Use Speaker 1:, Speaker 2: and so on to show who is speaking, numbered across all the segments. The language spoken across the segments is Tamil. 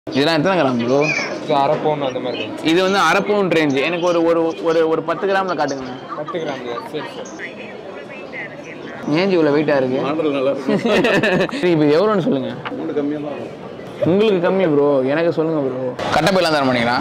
Speaker 1: இதெல்லாம் எத்தனை கிராம் ப்ரோ
Speaker 2: இது அரை பவுன் அந்த மாதிரி range.
Speaker 1: இது வந்து அரை பவுண்ட் ரேஞ்ச் எனக்கு ஒரு ஒரு ஒரு ஒரு பத்து கிராமில் காட்டுங்க
Speaker 2: பத்து கிராம் சரி சார்
Speaker 1: ஏஞ்சி இவ்வளோ வெயிட்டாக இருக்கு
Speaker 3: மாடல் நல்லா இருக்கும்
Speaker 1: சரி இப்போ எவ்வளோன்னு சொல்லுங்க
Speaker 3: மூணு கம்மியாக தான் இருக்கும்
Speaker 1: உங்களுக்கு கம்மி ப்ரோ எனக்கு சொல்லுங்க ப்ரோ கட்டப்பையெல்லாம் தர மாட்டீங்களா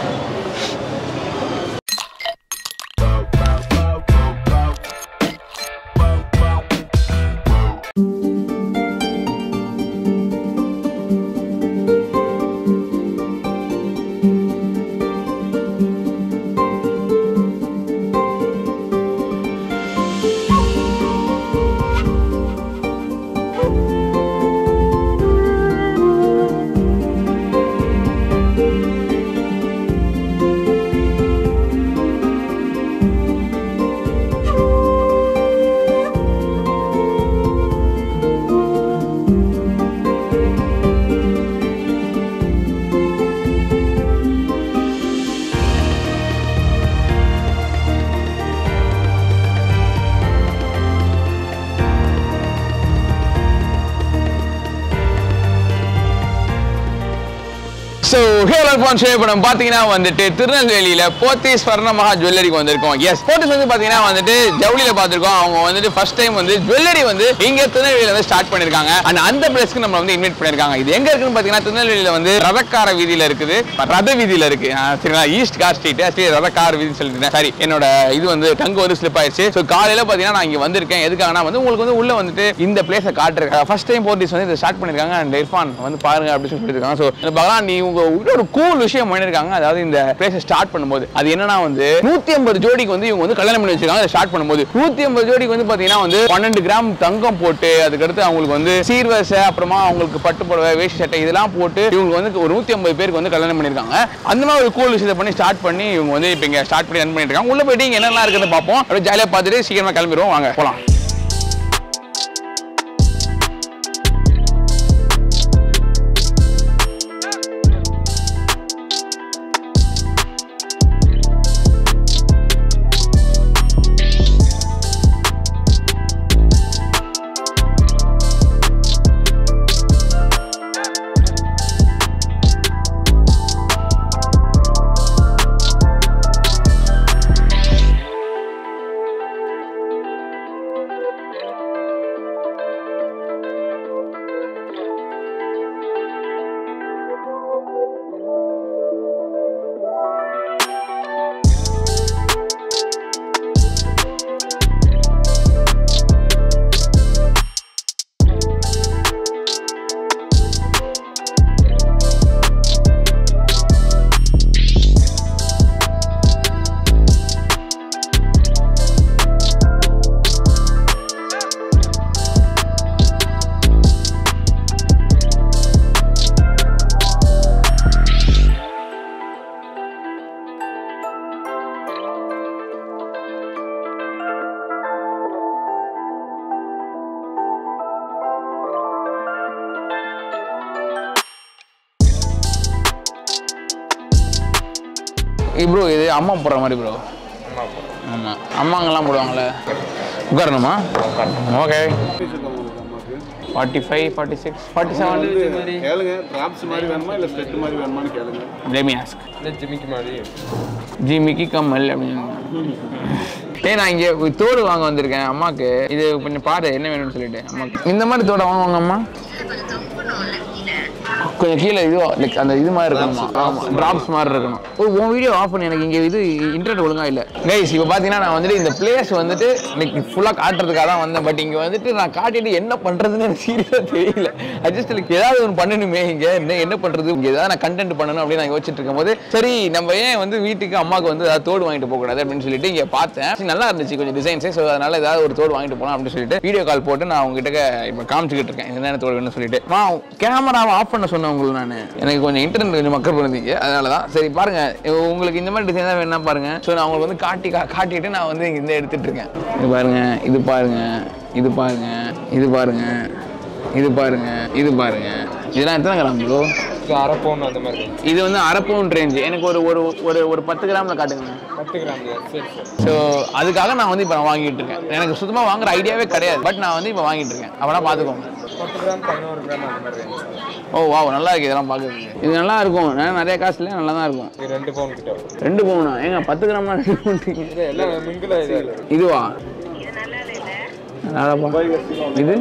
Speaker 1: ஸோ ஹேலர் பான் ஷே படம் பார்த்தீங்கன்னா வந்துட்டு திருநெல்வேலியில் போத்தி ஸ்வர்ணமகா ஜுவல்லரிக்கு வந்திருக்கோம் எஸ் போத்திஸ் வந்து பார்த்தீங்கன்னா வந்துட்டு ஜவுளியில் பார்த்துருக்கோம் அவங்க வந்துட்டு ஃபர்ஸ்ட் டைம் வந்து ஜுவல்லரி வந்து இங்கே திருநெல்வேலியில் வந்து ஸ்டார்ட் பண்ணியிருக்காங்க அண்ட் அந்த பிளேஸ்க்கு நம்ம வந்து இன்வைட் பண்ணியிருக்காங்க இது எங்கே இருக்குன்னு பார்த்தீங்கன்னா திருநெல்வேலியில் வந்து ரதக்கார வீதியில் இருக்குது ரத வீதியில் இருக்கு ஆ, சரிங்களா ஈஸ்ட் கார் ஸ்ட்ரீட் ஆக்சுவலி ரதக்கார வீதின்னு சொல்லிட்டேன் சரி என்னோட இது வந்து டங்கு வந்து ஸ்லிப் ஆயிடுச்சு ஸோ காலையில் பார்த்தீங்கன்னா நான் இங்கே வந்திருக்கேன் எதுக்காகனா வந்து உங்களுக்கு வந்து உள்ள வந்துட்டு இந்த பிளேஸை காட்டுறேன் ஃபர்ஸ்ட் டைம் போர்ட்டிஸ் வந்து இதை ஸ்டார்ட் பண்ணியிருக்காங்க அண்ட் இர்ஃபான் வந்து பாருங்க அப்படின்னு சொல்லி சொல்லியிருக்காங்க ஸோ இந்த பகலான் நீ உங்க ஒரு கூல் விஷயம் பண்ணியிருக்காங்க அதாவது இந்த பிளேஸை ஸ்டார்ட் பண்ணும்போது அது என்னன்னா வந்து நூத்தி ஐம்பது ஜோடிக்கு வந்து இவங்க வந்து கல்யாணம் பண்ணி வச்சிருக்காங்க அதை ஸ்டார்ட் பண்ணும்போது நூத்தி ஐம்பது ஜோடிக்கு வந்து பாத்தீங்கன்னா வந்து பன்னெண்டு கிராம் தங்கம் போட்டு அதுக்கடுத்து அவங்களுக்கு வந்து சீர்வரிசை அப்புறமா அவங்களுக்கு பட்டு புடவை வேஷ்டி சட்டை இதெல்லாம் போட்டு இவங்களுக்கு வந்து ஒரு நூத்தி ஐம்பது பேருக்கு வந்து கல்யாணம் பண்ணியிருக்காங்க அந்த மாதிரி ஒரு கூல் விஷயத்தை பண்ணி ஸ்டார்ட் பண்ணி இவங்க வந்து இப்போ இங்க ஸ்டார்ட் பண்ணி ரன் பண்ணிட்டு இருக்காங்க உள்ள போயிட்டு இங்க என்னெல்லாம் இருக்குன்னு பார்ப்போம் அப்படியே ஜாலியா பார்த்துட்டு சீக்கிரமா கிளம்பிடுவோம் வாங்க போலாம் ப்ரோ இது அம்மா போடுற மாதிரி ப்ரோ
Speaker 2: ஆமா bro.
Speaker 1: ஆமாம் அம்மாங்கெல்லாம் போடுவாங்கல்ல உட்காரணுமா ஓகே
Speaker 3: அம்மாக்கு
Speaker 1: forty five forty six forty seven
Speaker 3: வந்து கேளுங்க டிராப்ஸ் மாதிரி வேணுமா இல்லை ஸ்டெட் மாதிரி வேணுமான்னு கேளுங்க
Speaker 1: லெமி ஆஸ்க்
Speaker 2: இல்ல ஜிமிக்கு மாதிரி
Speaker 1: ஜிமிக்கி கம்மல் அப்படின்னு ஏய் நான் இங்கே ஒரு தோடு வாங்க வந்திருக்கேன் அம்மாக்கு இது கொஞ்சம் பாரு என்ன வேணும்னு சொல்லிட்டு அம்மாக்கு இந்த மாதிரி தோடை வாங்குவாங்க அம்மா கொஞ்சம் கீழே இது லைக் அந்த இது மாதிரி இருக்கணுமா ஆமாம் ட்ராப்ஸ் மாதிரி இருக்கணும் ஓ உன் வீடியோ ஆஃப் பண்ணி எனக்கு இங்கே இது இன்டர்நெட் ஒழுங்கா இல்லை கைஸ் இப்போ பார்த்தீங்கன்னா நான் வந்துட்டு இந்த பிளேஸ் வந்துட்டு லைக் ஃபுல்லாக காட்டுறதுக்காக தான் வந்தேன் பட் இங்கே வந்துட்டு நான் காட்டிட்டு என்ன பண்ணுறதுன்னு எனக்கு சீரியஸாக தெரியல அட்ஜஸ்ட் லைக் ஏதாவது ஒன்று பண்ணணுமே இங்கே என்ன என்ன பண்ணுறது இங்கே ஏதாவது நான் கண்டென்ட் பண்ணணும் அப்படின்னு நான் யோசிச்சுட்டு இருக்கும்போது சரி நம்ம ஏன் வந்து வீட்டுக்கு அம்மாவுக்கு வந்து ஏதாவது தோடு வாங்கிட்டு போகக்கூடாது அப்படின்னு சொல்லிட்டு இங்கே பார்த்தேன் சரி, நல்லா இருந்துச்சு கொஞ்சம் டிசைன்ஸே ஸோ அதனால ஏதாவது ஒரு தோடு வாங்கிட்டு போகலாம் அப்படின்னு சொல்லிட்டு வீடியோ கால் போட்டு நான் உங்ககிட்ட இப்போ காமிச்சிக்கிட்டு இருக்கேன் என்ன தோடு வேணும்னு சொல்லிட்டு மா கேமராவை ஆஃப் பண்ண சொன்னேன் உங்களுக்கு நான் எனக்கு கொஞ்சம் இன்டர்நெட் கொஞ்சம் மக்கள் பண்ணுறீங்க அதனால தான் சரி பாருங்க உங்களுக்கு இந்த மாதிரி டிசைன் தான் வேணா பாருங்க ஸோ நான் உங்களுக்கு வந்து காட்டி கா- காட்டிட்டு நான் வந்து இங்கே எடுத்துட்டு இருக்கேன் இது பாருங்க இது பாருங்க இது பாருங்க இது பாருங்க இது பாருங்க இது பாருங்க இதெல்லாம் எத்தனை கிராம் ப்ரோ
Speaker 2: இது அரை பவுன் அந்த மாதிரி range.
Speaker 1: இது வந்து அரை பவுண்ட் ரேஞ்ச் எனக்கு ஒரு ஒரு ஒரு ஒரு பத்து கிராமில் காட்டுங்க
Speaker 2: பத்து கிராம் சரி சார்
Speaker 1: ஸோ அதுக்காக நான் வந்து இப்போ நான் வாங்கிட்டு இருக்கேன் எனக்கு சுத்தமாக வாங்குற ஐடியாவே கிடையாது பட் நான் வந்து இப்போ வாங்கிட்டு இருக்கேன் அப்போனா பார்த்துக்கோங்க
Speaker 2: பத்து கிராம் பதினோரு கிராம் அந்த மாதிரி இருந்துச்சு
Speaker 1: ஓ வா நல்லா இருக்கு இதெல்லாம் பார்க்குறதுக்கு இது நல்லா இருக்கும் நான் நிறைய காசுல நல்லா தான் இருக்கும்
Speaker 2: இது ரெண்டு பவுன் கிட்ட வரும்
Speaker 1: ரெண்டு பவுனா ஏங்க பத்து கிராம் ரெண்டு பவுன்றீங்க
Speaker 2: இது எல்லாம் மிங்கில் இது
Speaker 1: இதுவா நல்லாப்பா இது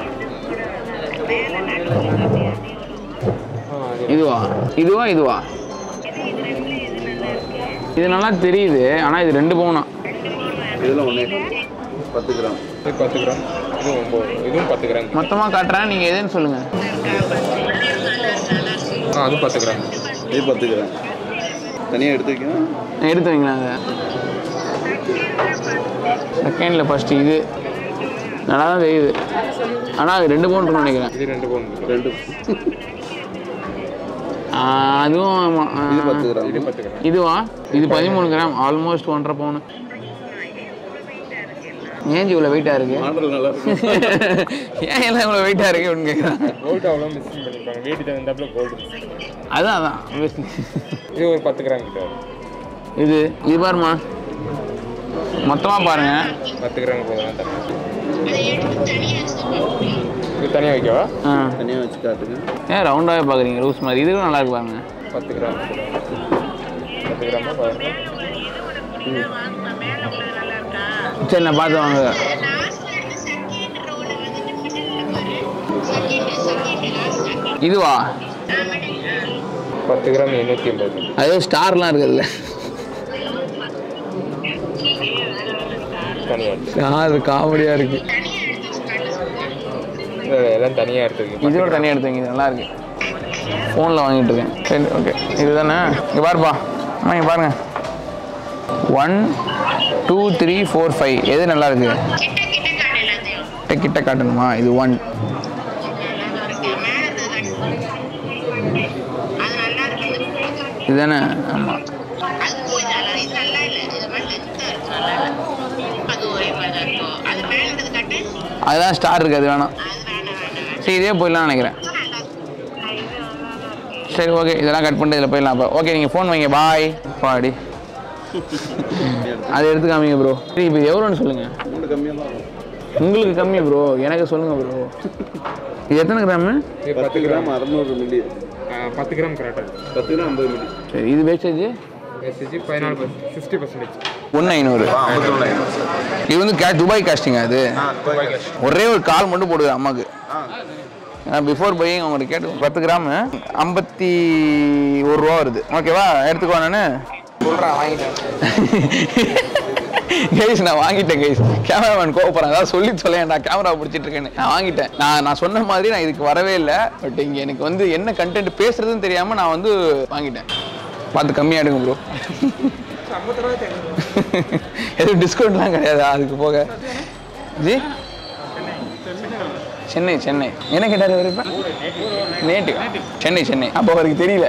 Speaker 2: ஆ அது
Speaker 1: இதுவா இதுவா இதுவா இது நல்லா தெரியுது ஆனா இது ரெண்டு பவுனா
Speaker 3: இதில் ஒன்று பத்து கிராம்
Speaker 2: இது பத்து கிராம் இது ஒம்பது இதுவும் பத்து கிராம்
Speaker 1: மொத்தமா காட்டுறேன் நீங்க எதுன்னு சொல்லுங்க
Speaker 2: ஆ அதுவும் பத்து கிராம்
Speaker 3: இது பத்து கிராம் தனியாக எடுத்து வைக்கணும்
Speaker 1: எடுத்து வைங்களேன் அதை செகண்டில் ஃபஸ்ட்டு இது நல்லா தான் தெரியுது ஆனால் அது ரெண்டு பவுன் இருக்கும்னு நினைக்கிறேன்
Speaker 2: இது ரெண்டு பவுன் கிட்ட
Speaker 3: ரெண்டு
Speaker 1: ஆ, அதுவும் ஆமா. ஆ,
Speaker 3: இது பத்து கிராம்
Speaker 2: இது பத்து கிராம்
Speaker 1: இதுவா இது பதிமூணு கிராம் ஆல்மோஸ்ட் ஒன்றரை பவுனு ஏன் இவ்வளோ வெயிட்டாக இருக்கு
Speaker 3: மாடல் நல்லா இருக்கும்
Speaker 1: ஏன் எல்லாம் இவ்வளோ வெயிட்டாக இருக்கு அப்படின்னு கேட்குறான்
Speaker 2: கோல்டு அவ்வளோ மிஸ்ஸிங் பண்ணியிருப்பாங்க வெயிட் தகுந்தாப்புல கோல்டு
Speaker 1: அதான் அதான் obviously.
Speaker 2: இது ஒரு பத்து கிராம் கிட்ட வரும்
Speaker 1: இது இது பாருமா மொத்தமாக பாருங்க
Speaker 2: பத்து கிராம் போதும் தண்ணி இது தனியாக வைக்கவா
Speaker 1: ஆ
Speaker 3: தனியாக வச்சு காட்டுங்க
Speaker 1: ஏன் ரவுண்டாகவே பார்க்குறீங்க ரூஸ் மாதிரி இதுவும் நல்லா இருக்கு பாருங்க
Speaker 2: பத்து கிராம் பத்து கிராமா பதினொன்று
Speaker 1: சரி நான் பார்த்து வாங்க இதுவா
Speaker 2: பத்து கிராம் எண்ணூற்றி ஐம்பது
Speaker 1: அது ஸ்டார்லாம் இருக்குதுல்ல
Speaker 2: தனியாக
Speaker 1: ஸ்டார் காமெடியாக இருக்கு
Speaker 2: எல்லாம் தனியாக எடுத்துருக்கு
Speaker 1: இதோட தனியாக எடுத்து வைங்க இது நல்லா இருக்கு ஃபோனில் வாங்கிட்டு இருக்கேன் சரி ஓகே இதுதானே இங்கே பாருப்பா அம்மா இங்கே பாருங்க one two three four five எது நல்லா இருக்கு கிட்ட கிட்ட காட்டணுமா இது ஒன் இதுதானே ஆமாம் அதுதான் ஸ்டார் இருக்கு அது வேணாம் சரி இதே போயிடலாம் நினைக்கிறேன் சரி ஓகே இதெல்லாம் கட் பண்ணிட்டு இதில் போயிடலாம் அப்போ ஓகே நீங்கள் ஃபோன் வைங்க பாய் பாடி அதை எடுத்து காமிங்க ப்ரோ சரி இப்போ எவ்வளோன்னு சொல்லுங்கள்
Speaker 3: மூணு கம்மியாக தான் இருக்கும்
Speaker 1: உங்களுக்கு கம்மி ப்ரோ எனக்கு சொல்லுங்கள் ப்ரோ இது எத்தனை கிராமு
Speaker 2: இது
Speaker 3: பத்து கிராம் அறநூறு மில்லி
Speaker 2: ஆ, பத்து கிராம் கரெக்டாக
Speaker 3: பத்து கிராம் ஐம்பது மில்லி
Speaker 1: சரி இது வேஸ்டேஜ்
Speaker 2: எஸ்எஸ்சி பதினாலு பர்சன்ட் ஃபிஃப்டி பர்சன்டேஜ்
Speaker 1: ஒன்று ஐநூறு இது வந்து கே துபாய் காஸ்டிங் அது ஒரே ஒரு கால் மட்டும் போடுது அம்மாவுக்கு பிஃபோர் பையிங் அவங்கள்ட்ட கேட்டு பத்து கிராம் ஐம்பத்தி ஒரு ரூபா வருது ஓகேவா எடுத்துக்கோ நான் கைஸ் நான் வாங்கிட்டேன் கைஸ் கேமராமேன் கோவப்படுறேன் அதாவது சொல்லி சொல்லேன் நான் கேமரா பிடிச்சிட்டு இருக்கேன்னு நான் வாங்கிட்டேன் நான் நான் சொன்ன மாதிரி நான் இதுக்கு வரவே இல்லை பட் இங்கே எனக்கு வந்து என்ன கண்டென்ட் பேசுறதுன்னு தெரியாமல் நான் வந்து வாங்கிட்டேன் பார்த்து கம்மியாக எடுங்க ப்ரோ எதுவும் டிஸ்கவுண்ட்லாம் கிடையாதா அதுக்கு போக ஜி சென்னை சென்னை என்ன கேட்டார் அவர் இப்போ நேட்டிவ் சென்னை சென்னை அப்போ அவருக்கு தெரியல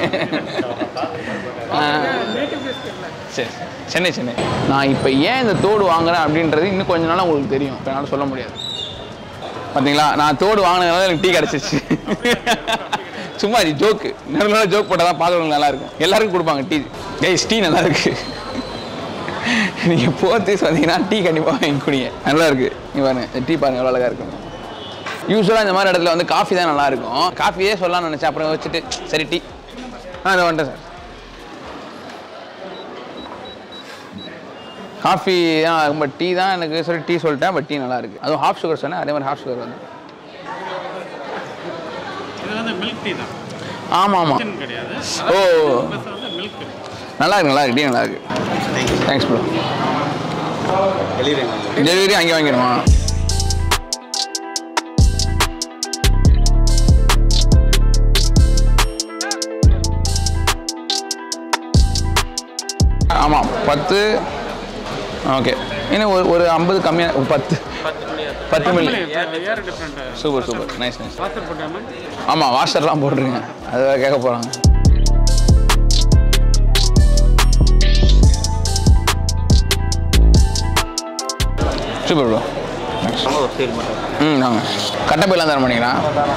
Speaker 1: ஆ. சரி சென்னை சென்னை நான் இப்போ ஏன் இந்த தோடு வாங்குறேன் அப்படின்றது இன்னும் கொஞ்ச நாள் உங்களுக்கு தெரியும் இப்போ என்னால் சொல்ல முடியாது பார்த்தீங்களா நான் தோடு வாங்கினதுனால எனக்கு டீ கிடச்சிச்சு சும்மா இது ஜோக்கு நல்ல ஜோக் போட்டால் தான் பார்க்குறவங்க நல்லா இருக்கும் எல்லாருக்கும் கொடுப்பாங்க டீ டேய் டீ நல்லா இருக்கு நீங்கள் போர்த்தீஸ் வந்தீங்கன்னா டீ கண்டிப்பாக வாங்கி குடிங்க நல்லா இருக்கு நீ பாருங்க இந்த டீ பாருங்க எவ்வளோ அழகாக இருக்கும் யூஸ்வலாக இந்த மாதிரி இடத்துல வந்து காஃபி தான் நல்லா இருக்கும் காஃபியே சொல்லலாம்னு நினச்சேன் அப்புறம் வச்சுட்டு சரி டீ ஆ அதை வந்துட்டேன் சார் காஃபி தான் ரொம்ப டீ தான் எனக்கு சரி டீ சொல்லிட்டேன் பட் டீ நல்லா இருக்கு அதுவும் ஹாஃப் சுகர் சொன்னேன் அதே மாதிரி ஹாஃப் சுகர் வந்து
Speaker 4: இது வந்து மில்க் டீ தான்
Speaker 1: ஆமாம் ஆமாம்
Speaker 4: சிக்கன் கிடையாது
Speaker 1: ஓ
Speaker 4: ப்ளஸ் வந்து மில்க்
Speaker 1: நல்லா இருக்கு நல்லா இருக்கு டீ நல்லா இருக்கு தேங்க்ஸ் ப்ரோ டெலிவரி அங்கே வாங்கிடுமா ஆமாம் பத்து ஓகே இன்னும் ஒரு ஒரு ஐம்பது கம்மியாக பத்து பத்து milli
Speaker 4: air different
Speaker 1: super super nice nice
Speaker 4: water போட்டாமல்
Speaker 1: ஆமாம் வாஷர்லாம் போட்டிருங்க அது வேற கேட்க போகிறாங்க சூப்பர் ப்ரோ ம் நாங்கள் கட்டப்பையெல்லாம் தர மாட்டீங்களா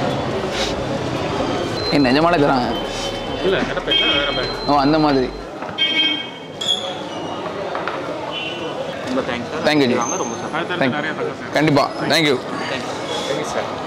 Speaker 1: ஏ நிஜமாலே தராங்க
Speaker 4: இல்லை கடப்பையில் வேறு பேக்
Speaker 1: ஓ அந்த மாதிரி
Speaker 5: ரொம்ப தேங்க்ஸ் சார்
Speaker 1: தேங்க்யூ ஜி
Speaker 4: அடுத்தடுத்து
Speaker 1: Thank-
Speaker 4: நிறைய தங்க சார்
Speaker 1: கண்டிப்பாக thank you
Speaker 2: thank you sir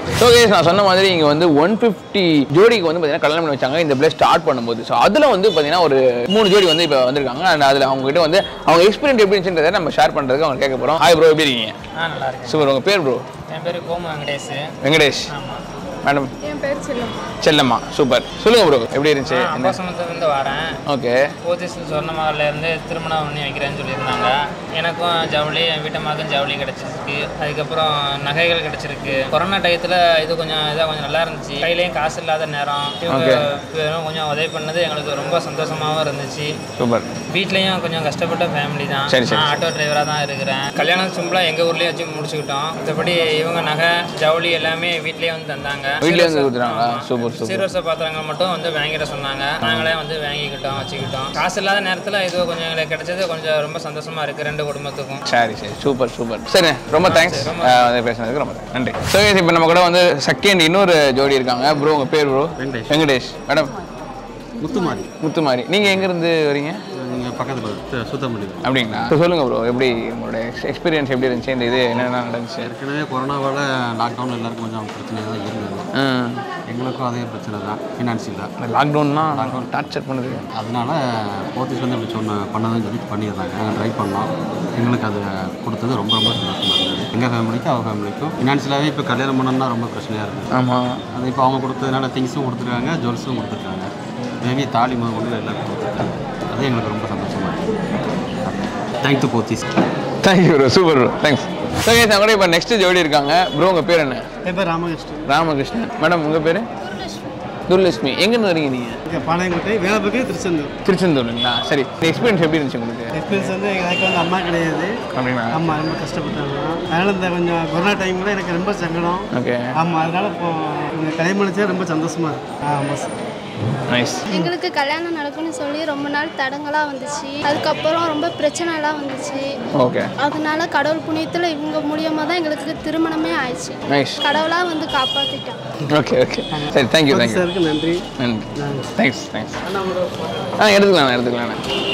Speaker 1: so guys நான் சொன்ன மாதிரி இங்கே வந்து ஒன் ஃபிஃப்டி ஜோடிக்கு வந்து பார்த்தீங்கன்னா கல்யாணம் பண்ணி வச்சாங்க இந்த பிளேஸ் ஸ்டார்ட் பண்ணும்போது ஸோ அதில் வந்து பார்த்தீங்கன்னா ஒரு மூணு ஜோடி வந்து இப்போ வந்திருக்காங்க அண்ட் அதில் அவங்க கிட்ட வந்து அவங்க எக்ஸ்பீரியன்ஸ் எப்படி இருந்துச்சுன்றதை நம்ம ஷேர் பண்ணுறதுக்கு அவங்க கேட்க போகிறோம் ஹாய் ப்ரோ எப்படி இருக்கீங்க
Speaker 5: ஆ நல்லா இருக்கேன்
Speaker 1: சூப்பர் உங்கள் பேர் ப்ரோ
Speaker 5: என் பேர் கோமு வெங்கடேஷ்
Speaker 1: வெங்கடேஷ்
Speaker 5: ஆமாம்
Speaker 1: மேடம்
Speaker 2: என் பேர் செல்லம்
Speaker 1: செல்லம்மா சூப்பர் சொல்லுங்க ப்ரோ எப்படி இருந்துச்சு
Speaker 5: அப்பா சமத்துலேருந்து வரேன்
Speaker 1: ஓகே
Speaker 5: போத்தீஸ் சொர்ணமகர்லேருந்து திருமணம் பண்ணி வைக்கிறேன்னு சொல்லியிருந்தாங்க எனக்கும் ஜவுளி என் வீட்டம்மாக்கும் ஜவுளி கிடச்சிருக்கு அதுக்கப்புறம் நகைகள் கிடச்சிருக்கு கொரோனா டயத்தில் இது கொஞ்சம் இதாக கொஞ்சம் நல்லா இருந்துச்சு கையிலையும் காசு இல்லாத நேரம் இவங்க
Speaker 1: Okay.
Speaker 5: வெறும் கொஞ்சம் உதவி பண்ணது எங்களுக்கு ரொம்ப சந்தோஷமாகவும் இருந்துச்சு
Speaker 1: சூப்பர்
Speaker 5: வீட்லேயும் கொஞ்சம் கஷ்டப்பட்ட ஃபேமிலி தான்
Speaker 1: சரி, சரி.
Speaker 5: நான் ஆட்டோ டிரைவராக தான் இருக்கிறேன் கல்யாணம் சிம்பிளாக எங்கள் ஊர்லேயே வச்சு முடிச்சுக்கிட்டோம் மற்றபடி இவங்க நகை ஜவுளி எல்லாமே வீட்லேயே வந்து தந்தாங்க
Speaker 1: வீட்லயே வந்து கொடுத்துட்டாங்களா? Super, super.
Speaker 5: சீர்வரிசை பாத்திரங்கள் மட்டும் வந்து வாங்கிட சொன்னாங்க நாங்களே வந்து வாங்கிக்கிட்டோம் வச்சுக்கிட்டோம் காசு இல்லாத நேரத்தில் இது கொஞ்சம் எங்களுக்கு கிடைச்சது கொஞ்சம் ரொம்ப சந்தோஷமா இருக்கு ரெண்டு குடும்பத்துக்கும்
Speaker 1: சரி சரி சூப்பர் சூப்பர் சரி ரொம்ப தேங்க்ஸ் பேசுனதுக்கு ரொம்ப thanks. நன்றி ஸோ இப்போ நம்ம கூட வந்து செகண்ட் இன்னொரு ஜோடி இருக்காங்க ப்ரோ உங்கள் பேர் ப்ரோ
Speaker 4: வெங்கடேஷ்.
Speaker 1: வெங்கடேஷ் மேடம்
Speaker 4: முத்துமாரி
Speaker 1: முத்துமாரி நீங்கள் எங்கேருந்து வரீங்க
Speaker 4: நீங்கள் பக்கத்தில் சுத்தமல்லி
Speaker 1: அப்படிங்களா So, சொல்லுங்க ப்ரோ எப்படி உங்களோட எக்ஸ்பீரியன்ஸ் எப்படி இருந்துச்சு இந்த இது என்னென்ன நடந்துச்சு
Speaker 4: ஏற்கனவே கொரோனாவால் லாக்டவுன் எல்லாருக்கும் கொஞ்சம் பிரச்சனையாக தான் இருந்தது
Speaker 1: ம்
Speaker 4: எங்களுக்கும் அதே பிரச்சனை தான் ஃபினான்ஷியலாக
Speaker 1: இந்த லாக்டவுன்னா டார்ச்சர் பண்ணுது
Speaker 4: அதனால போத்தீஸ் வந்து இப்படி சொன்ன பண்ணதுன்னு சொல்லி பண்ணியிருந்தாங்க நாங்கள் ட்ரை பண்ணோம் எங்களுக்கு அது கொடுத்தது ரொம்ப ரொம்ப சந்தோஷமாக இருந்தது எங்கள் ஃபேமிலிக்கும் அவங்க ஃபேமிலிக்கும் ஃபினான்ஷியலாகவே இப்போ கல்யாணம் பண்ணணும்னா ரொம்ப பிரச்சனையாக இருக்குது
Speaker 1: ஆமாம்
Speaker 4: அது இப்போ அவங்க கொடுத்ததுனால திங்ஸும் கொடுத்துருக்காங்க ஜுவல்ஸும் கொடுத்துருக்காங்க மேபி தாலி முதல் கொண்டு எல்லாருக்கும் கொடுத்துருக்காங்க அது எங்களுக்கு ரொம்ப சந்தோஷமாக இருக்குது thank you Pothys
Speaker 1: thank you bro super bro thanks so guys கூட இப்போ நெக்ஸ்ட் ஜோடி இருக்காங்க ப்ரோ உங்கள் பேர் என்ன
Speaker 6: என் பேர் ராமகிருஷ்ணன்
Speaker 1: ராமகிருஷ்ணன் மேடம் உங்கள் பேர் துர்லட்சுமி எங்கேருந்து வரீங்க நீங்கள்
Speaker 6: இங்கே பாளையங்கோட்டை வேலைப்பக்கு திருச்செந்தூர்
Speaker 1: திருச்செந்தூருங்களா சரி இந்த எக்ஸ்பீரியன்ஸ் எப்படி இருந்துச்சு உங்களுக்கு
Speaker 6: எக்ஸ்பீரியன்ஸ் வந்து எனக்கு வந்து அம்மா கிடையாது
Speaker 1: அப்படிங்களா
Speaker 6: அம்மா ரொம்ப கஷ்டப்பட்டாங்க அதனால் இந்த கொஞ்சம் கொரோனா டைமில் எனக்கு ரொம்ப சங்கடம்
Speaker 1: ஓகே
Speaker 6: ஆமாம் அதனால் இப்போ இவங்க கல்யாணம் பண்ணிச்சா ரொம்ப சந்தோஷமாக இருக்கு ஆமாம் சார்
Speaker 1: நைஸ்
Speaker 7: எங்களுக்கு கல்யாணம் நடக்கும்னு சொல்லி ரொம்ப நாள் தடங்களாக வந்துச்சு அதுக்கப்புறம் ரொம்ப பிரச்சனைலாம் வந்துச்சு
Speaker 1: ஓகே
Speaker 7: அதனால கடவுள் புண்ணியத்தில் இவங்க மூலியமாக தான் எங்களுக்கு திருமணமே ஆயிடுச்சு
Speaker 1: நைஸ்
Speaker 7: கடவுளாக வந்து காப்பாற்றிட்டோம்
Speaker 1: ஓகே ஓகே சரி தேங்க்யூ தேங்க்யூ
Speaker 6: சாருக்கு நன்றி
Speaker 1: நன்றி தேங்க்ஸ் தேங்க்ஸ் ஆ எடுத்துக்கலாம் எடுத்துக்கலாம்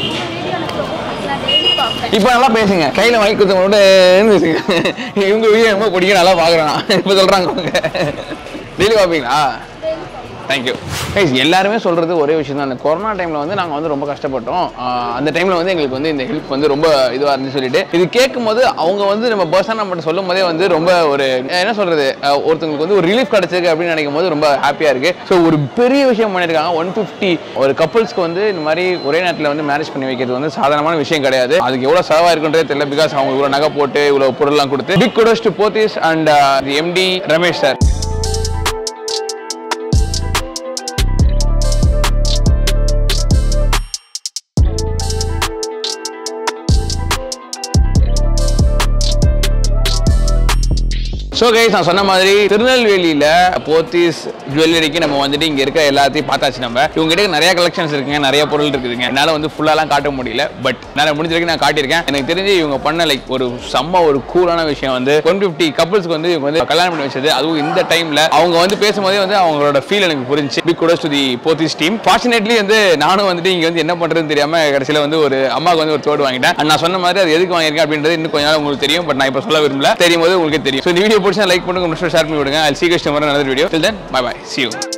Speaker 1: இப்போ நல்லா பேசுங்க கையில் வாங்கி கொடுத்தவங்களோட பேசுங்க இவங்க வீடியோ ரொம்ப பிடிக்கும் நல்லா பார்க்குறான் இப்போ சொல்கிறாங்க அவங்க டெய்லி பார்ப்பீங்களா தேங்க்யூ கைஸ் எல்லாருமே சொல்கிறது ஒரே விஷயம் தான் அந்த கொரோனா டைமில் வந்து நாங்கள் வந்து ரொம்ப கஷ்டப்பட்டோம் ஆஹ் அந்த டைமில் வந்து எங்களுக்கு வந்து இந்த ஹெல்ப் வந்து ரொம்ப இதுவாக இருந்துச்சு சொல்லிட்டு இது கேட்கும்போது அவங்க வந்து நம்ம பர்சனாக நம்மகிட்ட சொல்லும் போதே வந்து ரொம்ப ஒரு என்ன சொல்கிறது ஒருத்தங்களுக்கு வந்து ஒரு ரிலீஃப் கிடச்சிருக்கு அப்படின்னு நினைக்கும் போது ரொம்ப ஹாப்பியாக இருக்குது ஸோ ஒரு பெரிய விஷயம் பண்ணியிருக்காங்க ஒன் ஃபிஃப்டி ஒரு கப்புள்ஸ்க்கு வந்து இந்த மாதிரி ஒரே நேரத்தில் வந்து மேரேஜ் பண்ணி வைக்கிறது வந்து சாதாரணமான விஷயம் கிடையாது அதுக்கு எவ்வளோ செலவாக இருக்குன்றதே தெரியல பிகாஸ் அவங்க இவ்வளோ நகை போட்டு இவ்வளோ பொருள்லாம் கொடுத்து big kudos to Pothys and MD Ramesh sir so guys நான் சொன்ன மாதிரி திருநெல்வேலியில் போத்தீஸ் ஜுவல்லரிக்கு நம்ம வந்துட்டு இங்கே இருக்க எல்லாத்தையும் பார்த்தாச்சு நம்ம இவங்க கிட்ட நிறைய கலெக்ஷன்ஸ் இருக்குங்க நிறைய பொருள் இருக்குதுங்க என்னால் வந்து ஃபுல்லாலாம் காட்ட முடியல பட் நான் முடிஞ்ச வரைக்கும் நான் காட்டியிருக்கேன் எனக்கு தெரிஞ்சு இவங்க பண்ண லைக் ஒரு செம்ம ஒரு கூலான விஷயம் வந்து ஒன் ஃபிஃப்டி கப்புள்ஸ்க்கு வந்து இவங்க வந்து கல்யாணம் பண்ணி வச்சது அதுவும் இந்த டைமில் அவங்க வந்து பேசும்போதே வந்து அவங்களோட ஃபீல் எனக்கு புரிஞ்சு big kudos to the Pothys team fortunately வந்து நானும் வந்துட்டு இங்கே வந்து என்ன பண்ணுறதுன்னு தெரியாம கடைசியில் வந்து ஒரு அம்மாவுக்கு வந்து ஒரு தோடு வாங்கிட்டேன் And நான் சொன்ன மாதிரி அது எதுக்கு வாங்கியிருக்கேன் அப்படின்றது இன்னும் கொஞ்ச நாள் உங்களுக்கு தெரியும் பட் நான் இப்போ சொல்ல விரும்பல தெரியும் போது உங்களுக்கு தெரியும் ஸோ இந்த வீடியோ பிடிச்சா லைக் பண்ணுங்க ஷேர் பண்ணி விடுங்க அது சீக்கிரம் வர நல்ல video till then bye bye see you